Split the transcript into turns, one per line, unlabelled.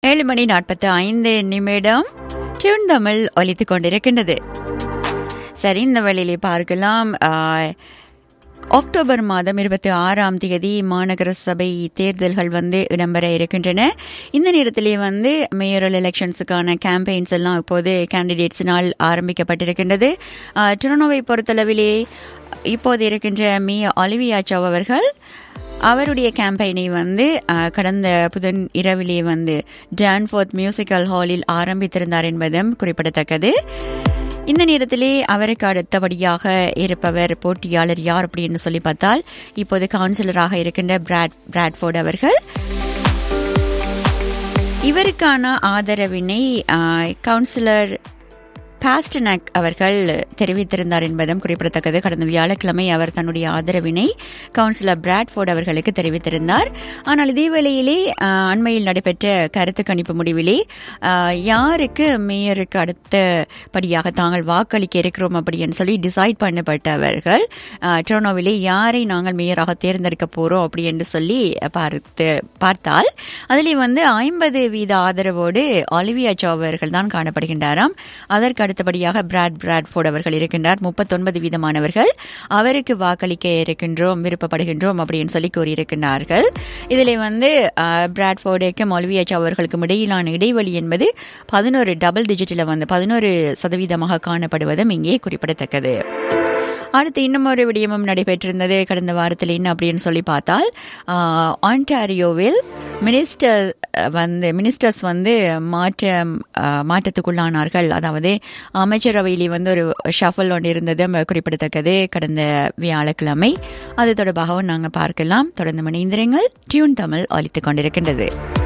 ஏழு மணி நாற்பத்தி ஐந்து நிமிடம் டியூன் தமிழ் ஒலித்துக் கொண்டிருக்கின்றது சரி இந்த வேளையிலே பார்க்கலாம் ஆஹ், அக்டோபர் மாதம் இருபத்தி ஆறாம் தேதி மாநகர சபை தேர்தல்கள் வந்து இடம்பெற இருக்கின்றன இந்த நேரத்திலே வந்து மேயரல் எலெக்ஷன்ஸுக்கான கேம்பெயின்ஸ் எல்லாம் இப்போது கேண்டிடேட்ஸினால் ஆரம்பிக்கப்பட்டிருக்கின்றது ஆஹ், டொரனோவை பொறுத்தளவிலே இப்போது இருக்கின்ற மீ ஒலிவியா சவ் அவர்கள் அவருடைய கேம்பெயினை வந்து அஹ், கடந்த புதன் இரவிலே வந்து டான்ஃபோர்த் மியூசிக்கல் ஹாலில் ஆரம்பித்திருந்தார் என்பதும் குறிப்பிடத்தக்கது இந்த நேரத்திலே அவருக்கு அடுத்தபடியாக இருப்பவர் போட்டியாளர் யார் அப்படின்னு சொல்லி பார்த்தால் இப்போது கவுன்சிலராக இருக்கின்ற பிராட் பிராட்ஃபோர்ட் அவர்கள் இவருக்கான ஆதரவினை அஹ், கவுன்சிலர் பாஸ்டனக் அவர்கள் தெரிவித்திருந்தார் என்பதும் குறிப்பிடத்தக்கது கடந்த வியாழக்கிழமை அவர் தன்னுடைய ஆதரவினை கவுன்சிலர் பிராட்ஃபோர்ட் அவர்களுக்கு தெரிவித்திருந்தார் ஆனால் இதே வேளையிலே அஹ், அண்மையில் நடைபெற்ற கருத்து கணிப்பு முடிவிலே அஹ், யாருக்கு மேயருக்கு அடுத்தபடியாக தாங்கள் வாக்களிக்க இருக்கிறோம் அப்படின்னு சொல்லி டிசைட் பண்ணப்பட்டவர்கள் அஹ், டொரனோவிலே யாரை நாங்கள் மேயராக தேர்ந்தெடுக்க போறோம் அப்படி என்று சொல்லி பார்த்து பார்த்தால் அதிலே வந்து ஐம்பது வீத ஆதரவோடு ஒலிவியா சோ அவர்கள் தான் காணப்படுகின்றாராம் அதற்கு அடுத்தபடியாக பிராட் பிராட்ஃபோர்ட் அவர்கள் இருக்கின்றார் முப்பத்தொன்பது வீதமானவர்கள் அவருக்கு வாக்களிக்க இருக்கின்றோம் விருப்பப்படுகின்றோம் அப்படின்னு சொல்லி கூறியிருக்கிறார்கள் இதில் வந்து அஹ், பிராட்ஃபோர்டுக்கும் ஒலிவியா சோ அவர்களுக்கும் இடையிலான இடைவெளி என்பது பதினோரு டபுள் டிஜிட்டில் வந்து பதினோரு சதவீதமாக காணப்படுவதும் இங்கே குறிப்பிடத்தக்கது அடுத்து இன்னும் ஒரு விடயமும் நடைபெற்றிருந்தது கடந்த வாரத்தில் என்ன அப்படின்னு சொல்லி பார்த்தால் ஆஹ், ஆன்டாரியோவில் மினிஸ்டர் வந்து மினிஸ்டர்ஸ் வந்து மாற்றம் ஆஹ், மாற்றத்துக்குள்ளானார்கள் அதாவது அமைச்சரவையிலே வந்து ஒரு ஷஃபல் ஒன்று இருந்தது குறிப்பிடத்தக்கது கடந்த வியாழக்கிழமை அது தொடர்பாகவும் நாங்கள் பார்க்கலாம் தொடர்ந்து மணிந்திரங்கள் டியூன் தமிழ் ஒலித்துக் கொண்டிருக்கின்றது